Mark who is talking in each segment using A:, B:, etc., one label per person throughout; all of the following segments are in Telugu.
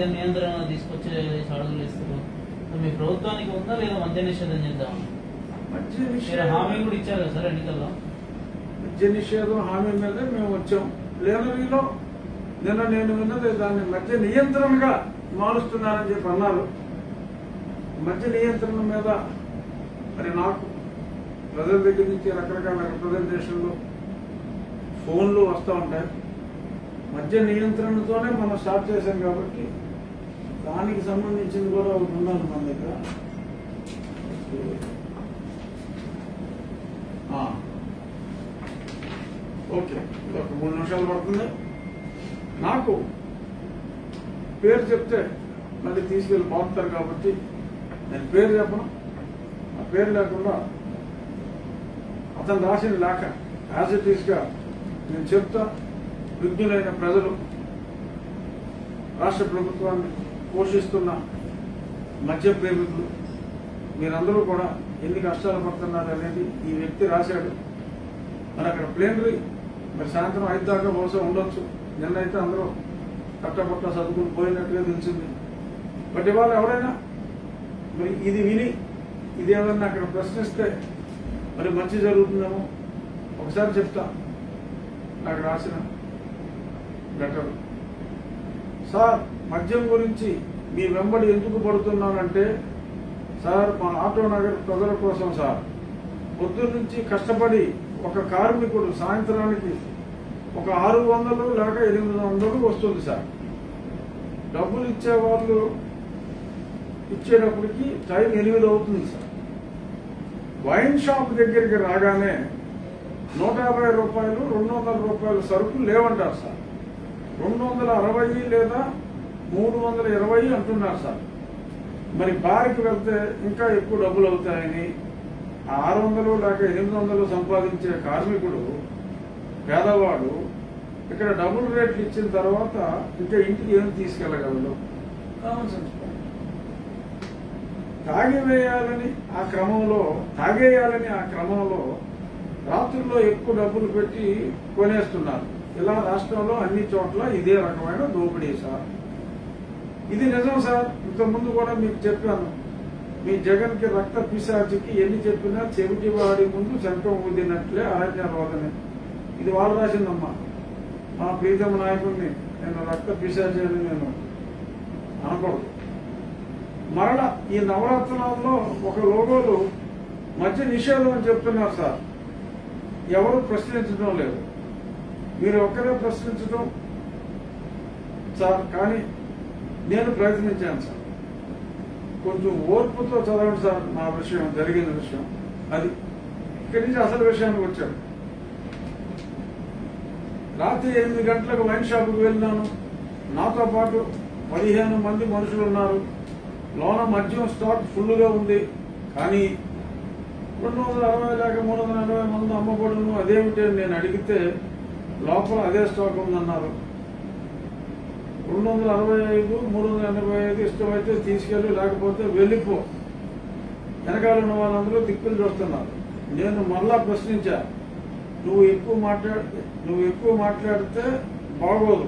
A: మద్యం నియంత్రణ తీసుకొచ్చే అడుగులు ఇస్తారు సో మీ ప్రభుత్వానికి ఉందా లేదా మద్య నిషేధం చేద్దాం
B: మద్య
A: మీరు
B: నిషేధం
A: హామీ కూడా ఇచ్చారు కదా సార్ ఎన్నికల్లో
B: మద్య నిషేధం హామీ మీదే మేము వచ్చాం ప్లేనరీలో నిన్న నేను విన్నది దాన్ని మద్య నియంత్రణగా మారుస్తున్నానని చెప్పి అన్నారు మద్య నియంత్రణ మీద మరి నాకు ప్రజల దగ్గర నుంచి రకరకాల రిప్రజెంటేషన్లు ఫోన్లు వస్తూ ఉంటాయి మద్య నియంత్రణతోనే మనం స్టార్ట్ చేశాం కాబట్టి దానికి సంబంధించింది కూడా ఒకటి ఉన్నది మన దగ్గర ఆ. ఓకే ఇది ఒక మూడు నిమిషాలు పడుతుంది నాకు పేరు చెప్తే మళ్ళీ తీసుకెళ్ళి పోతారు కాబట్టి నేను పేరు చెప్పను ఆ పేరు లేకుండా అతను రాసిన లేఖ యాజ్ ఇట్ ఈస్గా నేను చెప్తా విజ్ఞులైన ప్రజలు రాష్ట్ర ప్రభుత్వాన్ని పోషిస్తున్న మద్య ప్రేమికులు మీరందరూ కూడా ఎన్ని కష్టాలు పడుతున్నారు అనేది ఈ వ్యక్తి రాశాడు మరి అక్కడ ప్లేనరీ మరి సాయంత్రం ఐదు దాకా బహుశా ఉండొచ్చు నిన్నైతే అందరూ కట్టపట్ట చదువుకుని పోయినట్టుగా తెలిసింది బట్ ఇవాళ ఎవరైనా మరి ఇది విని ఇది ఏదన్నా అక్కడ ప్రశ్నిస్తే మరి మంచి జరుగుతుందేమో ఒకసారి చెప్తా నాకు రాసిన లెటర్ సార్ మద్యం గురించి మీ వెంబడి ఎందుకు పడుతున్నానంటే సార్ మా ఆటో నగర్ ప్రజల కోసం సార్ పొద్దున్న నుంచి కష్టపడి ఒక కార్మికుడు సాయంత్రానికి ఒక ఆరు వందలు లేక ఎనిమిది వందలు వస్తుంది సార్ డబ్బులు ఇచ్చే వాళ్ళు ఇచ్చేటప్పటికి టైం ఎనిమిది అవుతుంది సార్ వైన్ షాప్ దగ్గరికి రాగానే నూట యాభై రూపాయలు రెండు వందల రూపాయల సరుకు లేవంటారు సార్ రెండు వందల అరవై లేదా మూడు వందల ఇరవై అంటున్నారు సార్ మరి బార్కి వెళ్తే ఇంకా ఎక్కువ డబ్బులు అవుతాయని ఆ ఆరు వందలు లేక ఎనిమిది వందలు సంపాదించే కార్మికుడు పేదవాడు ఇక్కడ డబుల్ రేట్లు ఇచ్చిన తర్వాత ఇంకా ఇంటికి ఏం తీసుకెళ్ళగలడు కామన్ సెన్స్ పాయింట్. తాగివేయాలని ఆ క్రమంలో తాగేయాలని ఆ క్రమంలో రాత్రుల్లో ఎక్కువ డబ్బులు పెట్టి కొనేస్తున్నారు ఇలా రాష్ట్రంలో అన్ని చోట్ల ఇదే రకమైన దోపిడీ సార్ ఇది నిజం సార్ ఇంతకుముందు కూడా మీకు చెప్పాను మీ జగన్ కి రక్త పిశాచికి ఎన్ని చెప్పినా చెవిటి వాడి ముందు శంఖం ఊదినట్లే అరణ్య రోదనే ఇది వాళ్ళు రాసిందమ్మా మా ప్రీతమ నాయకుడిని నేను రక్త పిశాచి అని నేను అనకూడదు మరల ఈ నవరత్నాల్లో ఒక లోగోలు మధ్య నిషేధం అని చెప్తున్నారు సార్ ఎవరు ప్రశ్నించడం లేదు మీరు ఒక్కరే ప్రశ్నించడం సార్ కానీ నేను ప్రయత్నించాను సార్ కొంచెం ఓర్పుతో చదవండి సార్ నా విషయం జరిగిన విషయం అది ఇక్కడి నుంచి అసలు విషయానికి వచ్చాడు రాత్రి ఎనిమిది గంటలకు వైన్ షాపుకి వెళ్ళినాను నాతో పాటు పదిహేను మంది మనుషులు ఉన్నారు లోన మద్యం స్టాక్ ఫుల్గా ఉంది కానీ రెండు వందల అరవై లేక మూడు వందల అరవై మంది అమ్మబడును అదేమిటి అని నేను అడిగితే లోపల అదే స్టాక్ ఉందన్నారు రెండు వందల అరవై ఐదు మూడు వందల ఎనభై ఐదు ఇష్టమైతే తీసుకెళ్ళి లేకపోతే వెళ్ళిపో వెనకాల ఉన్న వాళ్ళందరూ దిక్కులు చూస్తున్నారు నేను మళ్ళా ప్రశ్నించా నువ్వు ఎక్కువ మాట్లాడ నువ్వు ఎక్కువ మాట్లాడితే బాగోదు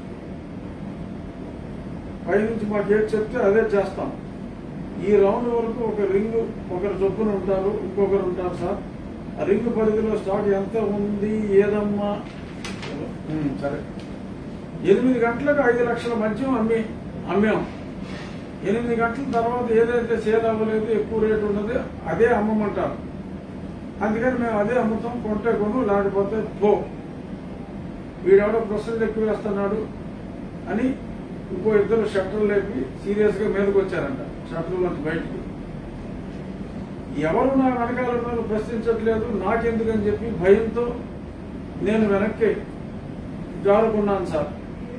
B: పైనుంచి మాకు ఏది చెప్తే అదే చేస్తాం ఈ రౌండ్ వరకు ఒక రింగ్ ఒకరు చొప్పున ఉంటారు ఇంకొకరు ఉంటారు సార్ ఆ రింగ్ పరిధిలో స్టాక్ ఎంత ఉంది ఏదమ్మా ఉమ్, సరే ఎనిమిది గంటలకు ఐదు లక్షల మద్యం అమ్మి అమ్మాం ఎనిమిది గంటల తర్వాత ఏదైతే సేల్ అవ్వలేదు ఎక్కువ రేటు ఉన్నది అదే అమ్మమంటారు అందుకని మేము అదే అమ్ముతాం కొంటే కొను లేకపోతే పో వీడెవడో ప్రశ్నలు ఎక్కువ వేస్తున్నాడు అని ఇంకో ఇద్దరు షట్టర్లు లేపి సీరియస్ గా మీదకి వచ్చారంట షట్టర్ల నుంచి బయటికి ఎవరు నా వెనకాల ఉన్నారు ప్రశ్నించట్లేదు నాకెందుకని చెప్పి భయంతో నేను వెనక్కి జారుకున్నాను సార్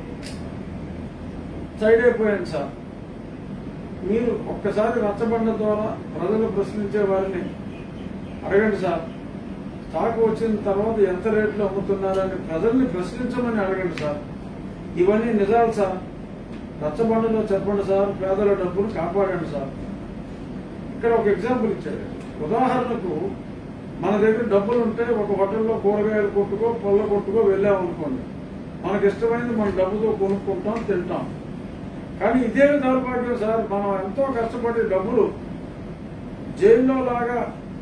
B: సైడ్ అయిపోయాను సార్ మీరు ఒక్కసారి రచ్చబండ ద్వారా ప్రజలు ప్రశ్నించే వారిని అడగండి సార్ స్టాక్ వచ్చిన తర్వాత ఎంత రేట్లో అమ్ముతున్నారని ప్రజల్ని ప్రశ్నించమని అడగండి సార్ ఇవన్నీ నిజాలు సార్ రచ్చబండలో చెప్పండి సార్ పేదల డబ్బులు కాపాడండి సార్ ఇక్కడ ఒక ఎగ్జాంపుల్ ఇచ్చారు ఉదాహరణకు మన దగ్గర డబ్బులు ఉంటే ఒక హోటల్లో కూరగాయలు కొట్టుకో పళ్ళ కొట్టుకో వెళ్ళామనుకోండి మనకి ఇష్టమైనది మన డబ్బుతో కొనుక్కుంటాం తింటాం కానీ ఇదే దౌర్భాగ్యం సార్ మనం ఎంతో కష్టపడి డబ్బులు జైల్లో లాగా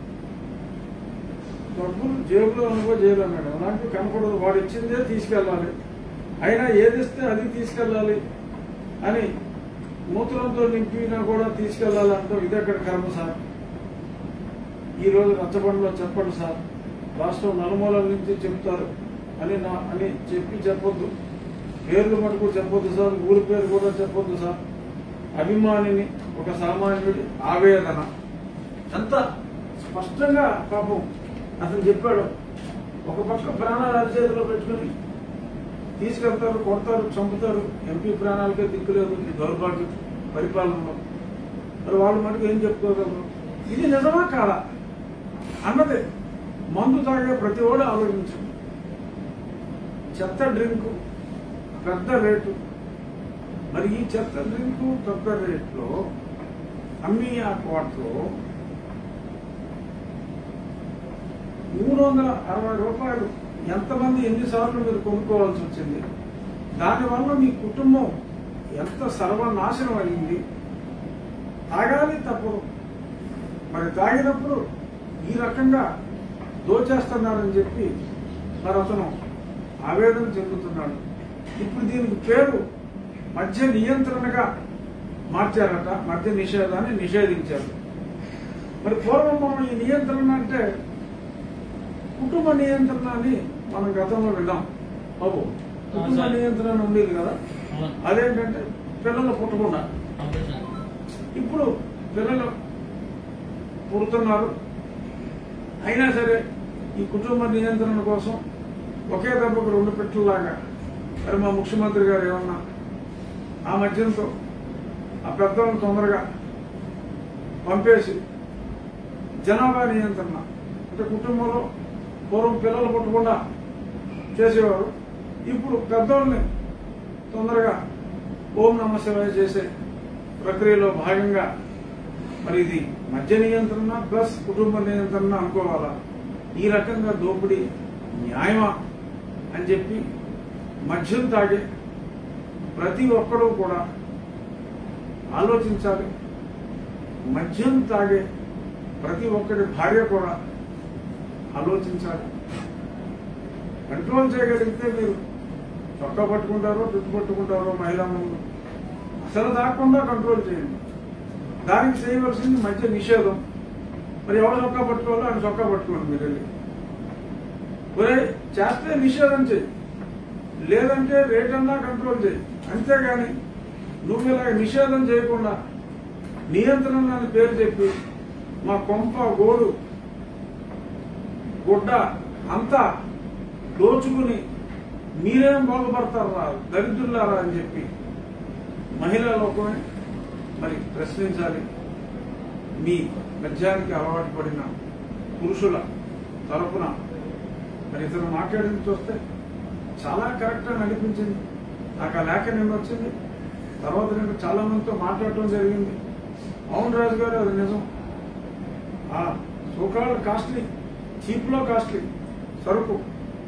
B: డబ్బులు జేబులో అనుకో జైలు అన్నాడు అలాంటివి కనపడదు వాడు ఇచ్చిందే తీసుకెళ్ళాలి అయినా ఏది ఇస్తే అది తీసుకెళ్ళాలి అని మూత్రంతో నింపినా కూడా తీసుకెళ్ళాలి అంటాం ఇదే అక్కడ కర్మ సార్ ఈ రోజు రచ్చబండలో చెప్పండి సార్ రాష్ట్రం నలుమూలల నుంచి చెప్తారు అని నా అని చెప్పి చెప్పొద్దు పేర్లు మటుకు చెప్పొద్దు సార్ ఊరి పేరు కూడా చెప్పొద్దు సార్ అభిమానిని ఒక సామాన్యుడి ఆవేదన ఎంత స్పష్టంగా పాపం అతను చెప్పాడు ఒక పక్క ప్రాణాలు అరిచేతిలో పెట్టుకుని తీసుకెళ్తారు కొడతారు చంపుతారు ఎంపీ ప్రాణాలకే దిక్కులేదు ఈ దౌర్భాగ్యం పరిపాలనలో మరి వాళ్ళు మటుకు ఏం చెప్పుకోగలరు ఇది నిజమా కాదా అన్నది మందు తాగే ప్రతి వాడు ఆలోచించు చెత్త డ్రింకు పెద్ద రేటు మరి ఈ చెత్త డ్రింకు పెద్ద రేట్లో అమ్మి ఆ కోట్లో మూడు వందల అరవై రూపాయలు ఎంతమంది ఎన్నిసార్లు మీరు కొనుక్కోవాల్సి వచ్చింది దానివల్ల మీ కుటుంబం ఎంత సర్వనాశనం అయింది తాగాలి తప్పదు మరి తాగినప్పుడు ఈ రకంగా దోచేస్తున్నారని చెప్పి మరి అతను ఆవేదన చెందుతున్నాడు ఇప్పుడు దీనికి పేరు మద్య నియంత్రణగా మార్చారట మద్య నిషేధాన్ని నిషేధించారు మరి పూర్వం మనం ఈ నియంత్రణ అంటే కుటుంబ నియంత్రణ అని మనం గతంలో విన్నాం బాబు కుటుంబ
A: సార్.
B: నియంత్రణ ఉండేది కదా
A: అవును.
B: అదేంటంటే పిల్లలు పుట్టకుండా
A: ఆపరేషన్.
B: ఇప్పుడు పిల్లలు పుడుతున్నారు అయినా సరే ఈ కుటుంబ నియంత్రణ కోసం ఒకే దెబ్బకు రెండు పెట్టలాగా మరి మా ముఖ్యమంత్రి గారు ఏమన్నా ఆ మద్యంతో ఆ పెద్దలను తొందరగా పంపేసి జనాభా నియంత్రణ అంటే కుటుంబంలో పూర్వం పిల్లలు పుట్టకుండా చేసేవారు ఇప్పుడు పెద్దోళ్ళని తొందరగా ఓం నమ శివాయ చేసే ప్రక్రియలో భాగంగా మరి ఇది మద్య నియంత్రణ ప్లస్ కుటుంబ నియంత్రణ అనుకోవాలా ఈ రకంగా దోపిడీ న్యాయమా అని చెప్పి మద్యం తాగే ప్రతి ఒక్కరూ కూడా ఆలోచించాలి మద్యం తాగే ప్రతి ఒక్కరి భార్య కూడా ఆలోచించాలి కంట్రోల్ చేయగలిగితే మీరు చొక్కా పట్టుకుంటారో చుట్టు పట్టుకుంటారో మహిళా ముందు అసలు దాక్కుండా కంట్రోల్ చేయండి దానికి చేయవలసింది మధ్య నిషేధం మరి ఎవరు చొక్కా పట్టుకోవాలో ఆయన చొక్కా పట్టుకోండి మీరు వెళ్ళి ఒరే చేస్తే నిషేధం చేయి లేదంటే రేట్ అన్నా కంట్రోల్ చేయి అంతేగాని నువ్వు ఇలా నిషేధం చేయకుండా నియంత్రణ అని పేరు చెప్పి మా కొంప గోడు గుడ్డ అంతా దోచుకుని మీరేం బాగుపడతారా దరిద్రులారా అని చెప్పి మహిళా లోకమే మరి ప్రశ్నించాలి మీ మద్యానికి అలవాటు పడిన పురుషుల తరపున మరి ఇతను మాట్లాడింది చూస్తే చాలా కరెక్ట్ అని అనిపించింది నాకు ఆ లేఖ నిన్న వచ్చింది తర్వాత నేను చాలా మందితో మాట్లాడటం జరిగింది అవును రాజు గారు అది నిజం ఆ సోకాల్ కాస్ట్లీ చీప్ లో కాస్ట్లీ సరుకు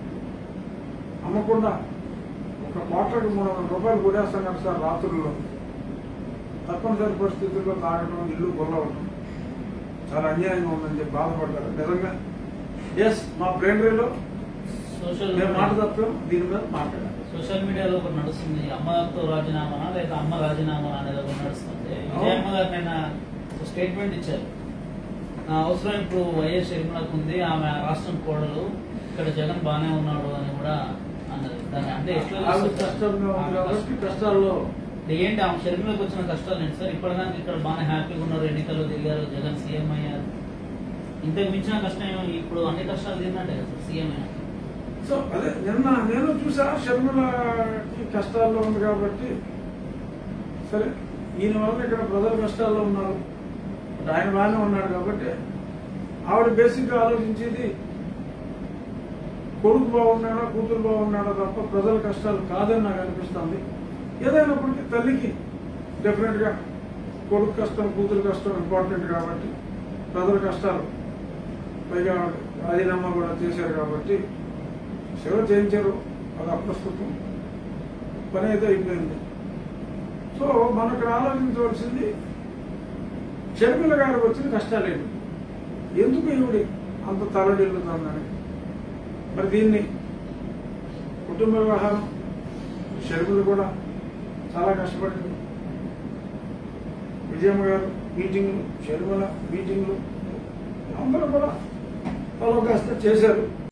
B: అమ్మకుండా ఒక కోట్లకు మూడు వందల రూపాయలు కొడేస్తున్నారు సార్ రాత్రుల్లో తప్పనిసరి పరిస్థితుల్లో తాగడం ఇల్లు గొల్లవడం చాలా అన్యాయంగా ఉందని చెప్పి బాధపడ్డారు నిజంగా ఎస్ మా ప్లేనరీలో
A: సోషల్
B: మేము మాట తప్పాం దీని మీద మాట్లాడాలి
A: సోషల్ మీడియాలో ఒకటి నడుస్తుంది అమ్మతో రాజీనామా లేదా అమ్మ రాజీనామా అనేది ఒకటి నడుస్తుంది విజయమ్మ గారు నిన్న ఒక స్టేట్మెంట్ ఇచ్చారు నా అవసరం ఇప్పుడు వైఎస్ షర్మిలకు ఉంది ఆమె రాష్ట్రం కోడలు ఇక్కడ జగన్ బానే ఉన్నాడు అని కూడా అన్నది దాన్ని అంటే ఎట్లా
B: ఆమె
A: చూస్తారు?
B: కష్టంగా ఉంది
A: ఆమె
B: కాబట్టి
A: కష్టం.
B: కష్టాల్లో
A: అంటే ఏంటి ఆమె షర్మిలకు వచ్చిన కష్టాలు ఏంటి సార్ ఇప్పటిదాకా ఇక్కడ బాగానే హ్యాపీగా ఉన్నారు ఎన్నికల్లో తిరిగారు జగన్ సీఎం అయ్యారు ఇంతకు మించిన కష్టం ఏమో ఇప్పుడు అన్ని కష్టాలు తిరిగినట్టే కదా సార్ సీఎం అయ్యారు
B: సో అదే నిన్న నేను చూసా షర్మిలకి కష్టాల్లో ఉంది కాబట్టి సరే ఈయన వల్ల ఇక్కడ ప్రజలు కష్టాల్లో ఉన్నారు మరి ఆయన బాగానే ఉన్నాడు కాబట్టి ఆవిడ బేసిక్ గా ఆలోచించేది కొడుకు బాగున్నాడా కూతురు బాగున్నాడా తప్ప ప్రజల కష్టాలు కాదని నాకు అనిపిస్తుంది ఏదైనప్పటికీ తల్లికి డెఫినెట్ గా కొడుకు కష్టం కూతురు కష్టం ఇంపార్టెంట్ కాబట్టి ప్రజల కష్టాలు పైగా రాజీనామా కూడా చేశారు కాబట్టి సేవ చేయించారు అది అప్రస్తుతం పని అయితే అయిపోయింది సో మనకు ఆలోచించవలసింది షర్మిల గారికి వచ్చిన కష్టాలేంటి ఎందుకు ఈవిడి అంత తలడిల్లుతుందని మరి దీన్ని కుటుంబ వ్యవహారం షర్మిల కూడా చాలా కష్టపడింది విజయమ్మ గారు మీటింగ్లు షర్మిల మీటింగ్లు అందరూ కూడా తలో కాస్త చేశారు